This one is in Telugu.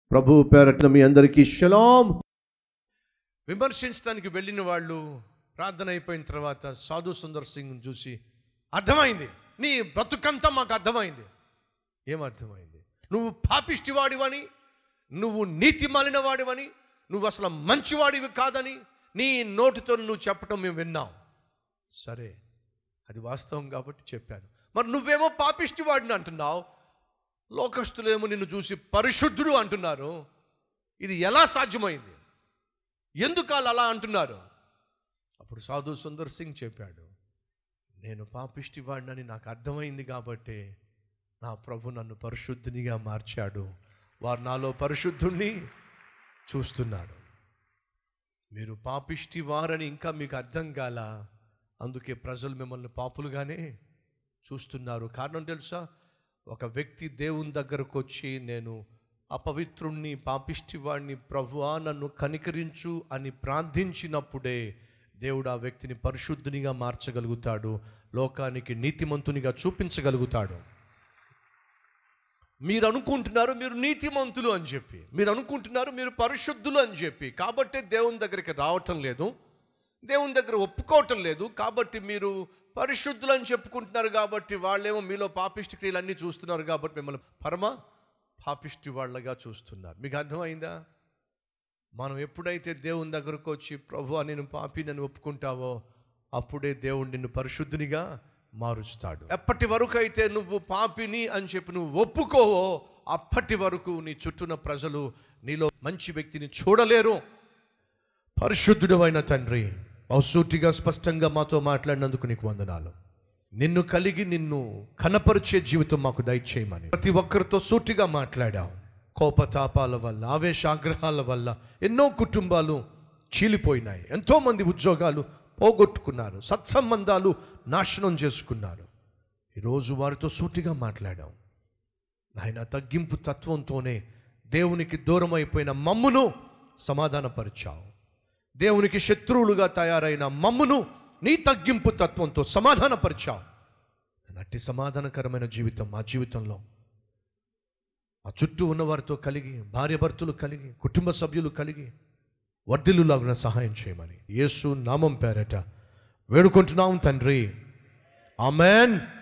ప్రభు పేరట్న మీ అందరికీ షలాం విమర్శించడానికి వెళ్ళిన వాళ్ళు ప్రార్థన అయిపోయిన తర్వాత సాధు సుందర్ సింగ్ చూసి అర్థమైంది నీ బ్రతుకంతా మాకు అర్థమైంది ఏం అర్థమైంది నువ్వు పాపిష్టివాడివని నువ్వు నీతి మాలిన వాడివని నువ్వు అసలు మంచివాడివి కాదని నీ నోటితో నువ్వు చెప్పటం మేము విన్నాం సరే అది వాస్తవం కాబట్టి చెప్పాను మరి నువ్వేమో పాపిష్టివాడిని అంటున్నావు లోకస్తులేమో నిన్ను చూసి పరిశుద్ధుడు అంటున్నారు ఇది ఎలా సాధ్యమైంది ఎందుకు వాళ్ళు అలా అంటున్నారు అప్పుడు సాధు సుందర్ సింగ్ చెప్పాడు నేను పాపిష్టి వాడినని నాకు అర్థమైంది కాబట్టి నా ప్రభు నన్ను పరిశుద్ధునిగా మార్చాడు వారు నాలో పరిశుద్ధుణ్ణి చూస్తున్నారు మీరు పాపిష్టి వారని ఇంకా మీకు అర్థం కాల అందుకే ప్రజలు మిమ్మల్ని పాపులుగానే చూస్తున్నారు కారణం తెలుసా ఒక వ్యక్తి దేవుని దగ్గరకు వచ్చి నేను అపవిత్రుణ్ణి పాపిష్టివాణ్ణి ప్రభువా నన్ను కనికరించు అని ప్రార్థించినప్పుడే దేవుడు ఆ వ్యక్తిని పరిశుద్ధునిగా మార్చగలుగుతాడు లోకానికి నీతిమంతునిగా చూపించగలుగుతాడు మీరు అనుకుంటున్నారు మీరు నీతిమంతులు అని చెప్పి మీరు అనుకుంటున్నారు మీరు పరిశుద్ధులు అని చెప్పి కాబట్టే దేవుని దగ్గరికి రావటం లేదు దేవుని దగ్గర ఒప్పుకోవటం లేదు కాబట్టి మీరు పరిశుద్ధులు అని చెప్పుకుంటున్నారు కాబట్టి వాళ్ళేమో మీలో పాపిష్టి క్రియలన్నీ చూస్తున్నారు కాబట్టి మిమ్మల్ని పరమ పాపిష్టి వాళ్ళగా చూస్తున్నారు మీకు అర్థమైందా మనం ఎప్పుడైతే దేవుని దగ్గరకు వచ్చి ప్రభు నేను పాపి నన్ను ఒప్పుకుంటావో అప్పుడే దేవుడు నిన్ను పరిశుద్ధునిగా మారుస్తాడు ఎప్పటి వరకు అయితే నువ్వు పాపిని అని చెప్పి నువ్వు ఒప్పుకోవో అప్పటి వరకు నీ చుట్టూన ప్రజలు నీలో మంచి వ్యక్తిని చూడలేరు పరిశుద్ధుడమైన తండ్రి బహుసూటిగా స్పష్టంగా మాతో మాట్లాడినందుకు నీకు వందనాలు నిన్ను కలిగి నిన్ను కనపరిచే జీవితం మాకు దయచేయమని ప్రతి ఒక్కరితో సూటిగా మాట్లాడావు కోపతాపాల వల్ల ఆవేశాగ్రహాల వల్ల ఎన్నో కుటుంబాలు చీలిపోయినాయి ఎంతోమంది ఉద్యోగాలు పోగొట్టుకున్నారు సత్సంబంధాలు నాశనం చేసుకున్నారు ఈరోజు వారితో సూటిగా మాట్లాడాం ఆయన తగ్గింపు తత్వంతోనే దేవునికి దూరం అయిపోయిన మమ్మును సమాధానపరిచావు దేవునికి శత్రువులుగా తయారైన మమ్మును నీ తగ్గింపు తత్వంతో సమాధానపరిచావు నట్టి సమాధానకరమైన జీవితం మా జీవితంలో ఆ చుట్టూ ఉన్నవారితో కలిగి భార్యభర్తలు కలిగి కుటుంబ సభ్యులు కలిగి వర్ధిల్లులాగున సహాయం చేయమని యేసు నామం పేరట వేడుకుంటున్నాం తండ్రి ఆమెన్